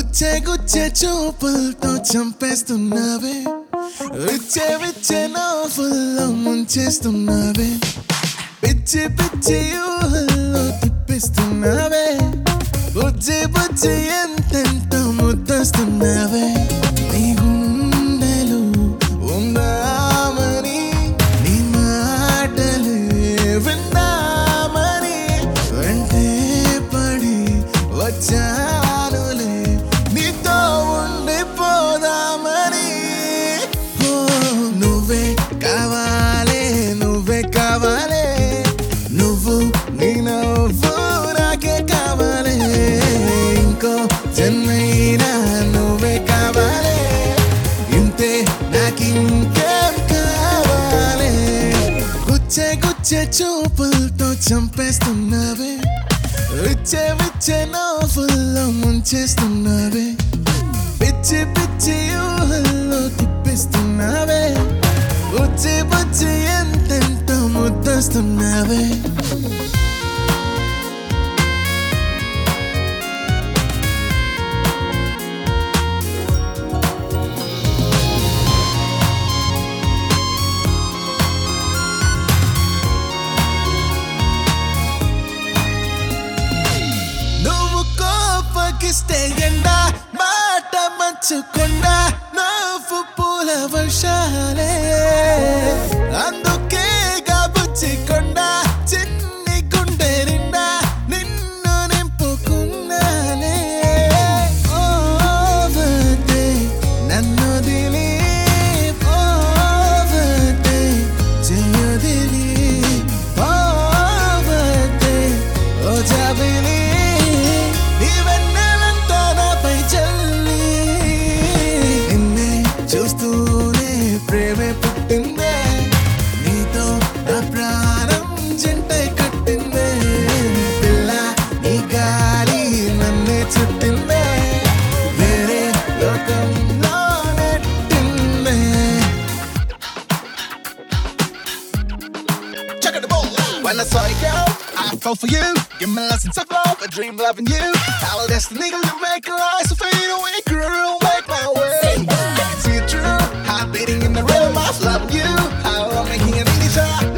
గుచ్చే గుచ్చే చూపులతో చంపేస్తున్నావే విచ్చే విచ్చే నవ్వుల్లో ముంచేస్తున్నావే పిచ్చి పిచ్చి ఊహల్లో తిప్పిస్తున్నావే బుజ్జి బుజ్జి ఎంతెంత ముద్దస్తున్నావే నీ గుండెలు ఉందామని నీ మాటలు విందామని వెంటే పడి వచ్చానులే నీతో ఉండిపోదామని ఓ, నువ్వే కావాలే నువ్వే కావాలే నువ్వు నీ నవ్వు నాకే కావాలే ఇంకో జన్మైనా నువ్వే కావాలే ఇంతే నాకింకేం కావాలే గుచ్చే గుచ్చే చూపులతో చంపేస్తున్నావే విచ్చే విచ్చే నవ్వుల్లో ముంచేస్తున్నావే పిచ్చి పిచ్చి ఊహల్లో తిప్పిస్తున్నావే బుచ్చి బుచ్చి ఎంతెంత ముద్దస్తున్నావే నువ్వు కోపగిస్తే ఎండ మాట మంచుకొండ నవ్వు పూల వర్షాలే అందుకే కాబుచ్చికొండ చిన్ని గుండె నిండా నిన్ను నింపుకున్నానే ఓ వదే నన్ను దిలి ఓ వదే చేయదిలి ఓ వదే ఓ జాబిలి నీవెన్నెలంతా నాపై చల్లి నిన్నే చూస్తూనే ప్రేమే పుట్టిందే నీతో నా ప్రాణం జంటై కట్టిందే పిల్ల నీ గాలి నన్నే చుట్టిందే వేరే లోకంలో నెట్టిందే Check out the ball. When I saw you, girl, I fell for you. Give me lessons of love, a dream loving you. Our destiny, you make lies fade away, girl. Make my way. I can see it true. Heart beating in the rhythm of loving you. How I'm making it easy.